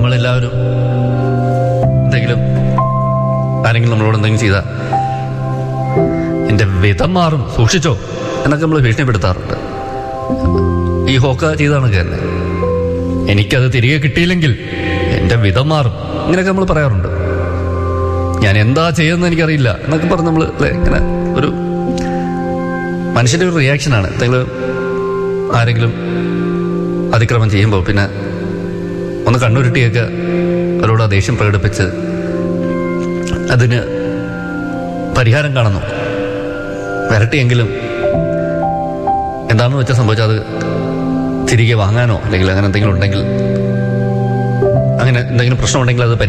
നമ്മളെല്ലാവരും എന്തെങ്കിലും ആരെങ്കിലും നമ്മളോട് എന്തെങ്കിലും ചെയ്താൽ എൻ്റെ വിധം മാറും സൂക്ഷിച്ചോ എന്നൊക്കെ നമ്മൾ ഭീഷണിപ്പെടുത്താറുണ്ട് ഈ ഹോക്ക ചെയ്താണ് തന്നെ എനിക്കത് തിരികെ കിട്ടിയില്ലെങ്കിൽ എൻ്റെ വിധം മാറും ഇങ്ങനെയൊക്കെ നമ്മൾ പറയാറുണ്ട് ഞാൻ എന്താ ചെയ്യുന്നത് എനിക്കറിയില്ല എന്നൊക്കെ പറഞ്ഞ് നമ്മൾ അല്ലേ ഇങ്ങനെ ഒരു മനുഷ്യൻ്റെ ഒരു റിയാക്ഷനാണ് എന്തെങ്കിലും ആരെങ്കിലും അതിക്രമം ചെയ്യുമ്പോൾ പിന്നെ ഒന്ന് കണ്ണുരുട്ടിയൊക്കെ അവരോട് ആ ദേഷ്യം പ്രകടിപ്പിച്ച് അതിന് പരിഹാരം കാണുന്നു വരട്ടിയെങ്കിലും എന്താണെന്ന് വെച്ചാൽ സംഭവിച്ചാൽ അത് തിരികെ വാങ്ങാനോ അല്ലെങ്കിൽ അങ്ങനെ എന്തെങ്കിലും ഉണ്ടെങ്കിൽ അങ്ങനെ എന്തെങ്കിലും പ്രശ്നമുണ്ടെങ്കിൽ അത് പരി-